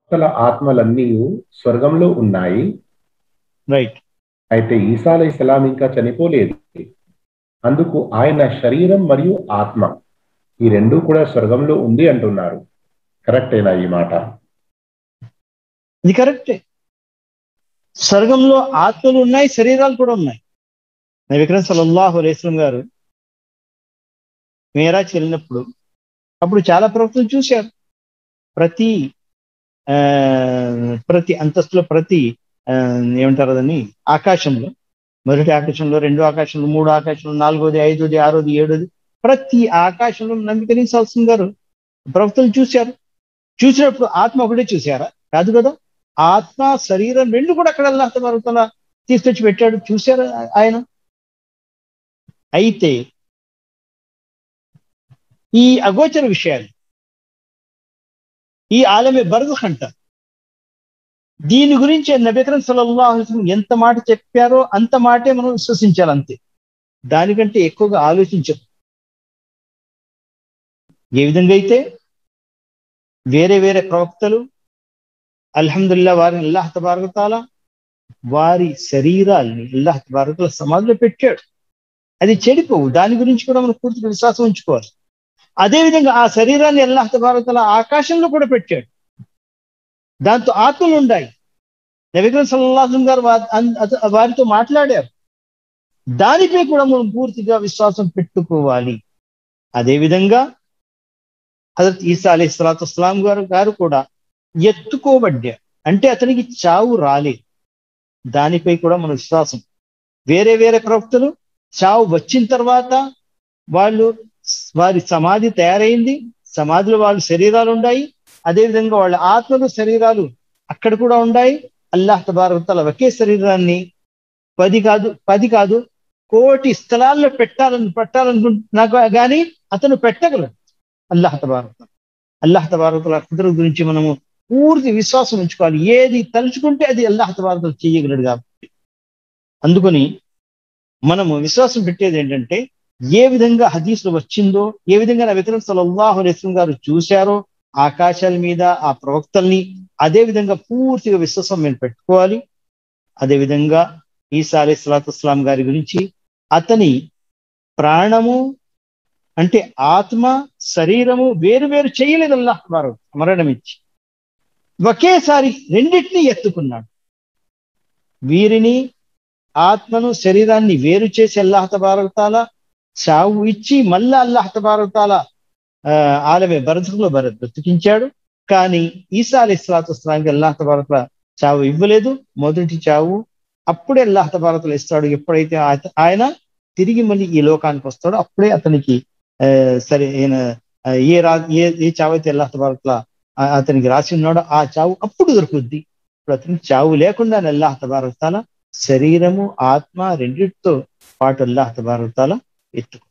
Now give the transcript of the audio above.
ప్రవక్తల ఆత్మలన్నీ స్వర్గంలో ఉన్నాయి రైట్ అయితే ఈసా అలై సలాం ఇంకా చనిపోలేదు అందుకు ఆయన శరీరం మరియు ఆత్మ ఈ రెండు కూడా స్వర్గంలో ఉంది అంటున్నారు కరెక్టేనా ఈ మాట ఇది కరెక్టే స్వర్గంలో ఆత్మలు ఉన్నాయి శరీరాలు కూడా ఉన్నాయి విక్రమ్ సల్లల్లాహు అలైస్లం గారు మేరాజ్ వెళ్ళినప్పుడు అప్పుడు చాలా ప్రవక్తలు చూశారు ప్రతి ఆ ప్రతి అంతస్తులో ప్రతి ఆ, ఏమంటారు అదని ఆకాశంలో మొదటి ఆకాశంలో రెండో ఆకాశంలో మూడో ఆకాశంలో నాలుగోది ఐదోది ఆరోది ఏడోది ప్రతి ఆకాశంలో నబి కరీం సల్సం గారు ప్రవక్తలు చూశారు చూసినప్పుడు ఆత్మ ఒకటే చూశారా కాదు కదా ఆత్మ శరీరం రెండు కూడా అక్కడ అల్లాహ్ తబారతల తీసుకొచ్చి పెట్టాడు చూశారు ఆయన అయితే ఈ అగోచర విషయాలు ఈ ఆలమే బర్జఖ్ అంటారు దీని గురించి నబీకరం సల్లల్లాహు ఎంత మాట చెప్పారో అంత మాటే మనం విశ్వసించాలి అంతే దానికంటే ఎక్కువగా ఆలోచించదు ఏ విధంగా అయితే వేరే వేరే ప్రవక్తలు అల్హమ్దుల్లా వారిని అల్లాహ్ తబారకతాల వారి శరీరాల్ని అల్లాహ్ తబారకల సమాధిలో పెట్టాడు అది చెడిపోవు దాని గురించి కూడా మనం పూర్తిగా విశ్వాసం ఉంచుకోవాలి అదేవిధంగా ఆ శరీరాన్ని అల్లాహ్ తబారకల ఆకాశంలో కూడా పెట్టాడు దాంతో ఆత్మలు ఉన్నాయి నబీకరం సల్లాహం గారు వా- అన్- అత- వారితో మాట్లాడారు దానిపై కూడా మనం పూర్తిగా విశ్వాసం పెట్టుకోవాలి అదేవిధంగా హజరత్ ఈసా అలీ సలాతు వస్లాం గారు గారు కూడా ఎత్తుకోబడ్డా అంటే అతనికి చావు రాలేదు దానిపై కూడా మన విశ్వాసం వేరే వేరే ప్రవక్తలు చావు వచ్చిన తర్వాత వాళ్ళు వారి సమాధి తయారైంది సమాధిలో వాళ్ళ శరీరాలు ఉన్నాయి అదేవిధంగా వాళ్ళ ఆత్మలు శరీరాలు అక్కడ కూడా ఉన్నాయి అల్లాహ్ తబారతల ఒకే శరీరాన్ని పది కాదు పది కాదు కోటి స్థలాల్లో పెట్టాలని పెట్టాలనుకుంటున్నా కానీ అతను పెట్టగలడు అల్లాహ్ తబారత అల్లాహ్ తబారతల కుదర గురించి మనము పూర్తి విశ్వాసం ఉంచుకోవాలి ఏది తలుచుకుంటే అది అల్లాహ్ తబారతలు చేయగలడు కాబట్టి అందుకని మనము విశ్వాసం పెట్టేది ఏంటంటే ఏ విధంగా హదీస్లో వచ్చిందో ఏ విధంగా నా విక్రమ్ సల్లల్లాహు అలైహి గారు చూశారో ఆకాశాల మీద ఆ ప్రవక్తల్ని అదే విధంగా పూర్తిగా విశ్వాసం మేము పెట్టుకోవాలి అదే విధంగా ఈసా అలీ సలాతుస్లాం గారి గురించి అతని ప్రాణము అంటే ఆత్మ శరీరము వేరు వేరు చేయలేదు అల్లాహ్ వారు మరణం ఇచ్చి ఒకేసారి రెండింటినీ ఎత్తుకున్నాడు వీరిని ఆత్మను శరీరాన్ని వేరు చేసి అల్లాహ్ తబారతాల చావు ఇచ్చి మళ్ళా అల్లాహ్ తబారతాల ఆలమే భరతులో భరత్ బ్రతికించాడు కానీ ఈసా అలీ ఇస్లాతుస్లాంకి అల్లాహ్ తబారతల చావు ఇవ్వలేదు మొదటి చావు అప్పుడే అల్లాహ్ తబారతలు ఇస్తాడు ఎప్పుడైతే ఆయ- ఆయన తిరిగి మళ్ళీ ఈ లోకానికి వస్తాడో అప్పుడే అతనికి ఆ, సరే ఈయన ఆ, ఏ రా ఏ ఏ చావు అయితే అల్లాహ్ తబారతల ఆ- అతనికి రాసి ఉన్నాడో ఆ చావు అప్పుడు దొరుకుద్ది ఇప్పుడు అతనికి చావు లేకుండా అల్లాహ్ తబారతాల శరీరము ఆత్మ రెండిటితో పాటు అల్లాహ్ తబారతాల ఎత్తుకు